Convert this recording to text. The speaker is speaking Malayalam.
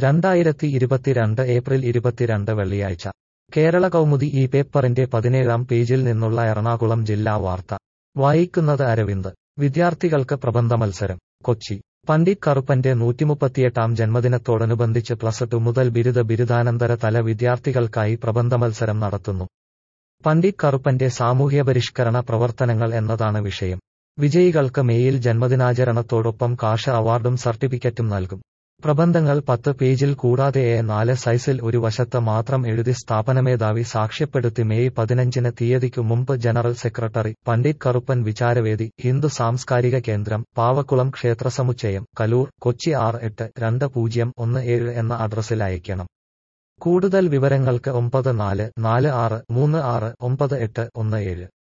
രണ്ടായിരത്തി ഇരുപത്തിരണ്ട് ഏപ്രിൽ ഇരുപത്തിരണ്ട് വെള്ളിയാഴ്ച കേരള കൗമുദി ഈ പേപ്പറിന്റെ പതിനേഴാം പേജിൽ നിന്നുള്ള എറണാകുളം ജില്ലാ വാർത്ത വായിക്കുന്നത് അരവിന്ദ് വിദ്യാർത്ഥികൾക്ക് പ്രബന്ധ മത്സരം കൊച്ചി പണ്ഡിറ്റ് കറുപ്പന്റെ നൂറ്റിമുപ്പത്തിയെട്ടാം ജന്മദിനത്തോടനുബന്ധിച്ച് പ്ലസ് ടു മുതൽ ബിരുദ ബിരുദാനന്തര തല വിദ്യാർത്ഥികൾക്കായി പ്രബന്ധ മത്സരം നടത്തുന്നു പണ്ഡിറ്റ് കറുപ്പന്റെ സാമൂഹ്യപരിഷ്കരണ പ്രവർത്തനങ്ങൾ എന്നതാണ് വിഷയം വിജയികൾക്ക് മെയിൽ ജന്മദിനാചരണത്തോടൊപ്പം കാഷ അവാർഡും സർട്ടിഫിക്കറ്റും നൽകും പ്രബന്ധങ്ങൾ പത്ത് പേജിൽ കൂടാതെ എ നാല് സൈസിൽ ഒരു വശത്ത് മാത്രം എഴുതി സ്ഥാപനമേധാവി സാക്ഷ്യപ്പെടുത്തി മെയ് പതിനഞ്ചിന് തീയതിക്കു മുമ്പ് ജനറൽ സെക്രട്ടറി പണ്ഡിറ്റ് കറുപ്പൻ വിചാരവേദി ഹിന്ദു സാംസ്കാരിക കേന്ദ്രം പാവക്കുളം ക്ഷേത്രസമുച്ചയം കലൂർ കൊച്ചി ആറ് എട്ട് രണ്ട് പൂജ്യം ഒന്ന് ഏഴ് എന്ന അഡ്രസ്സിൽ അയയ്ക്കണം കൂടുതൽ വിവരങ്ങൾക്ക് ഒമ്പത് നാല് നാല് ആറ് മൂന്ന് ആറ് ഒമ്പത് എട്ട് ഒന്ന് ഏഴ്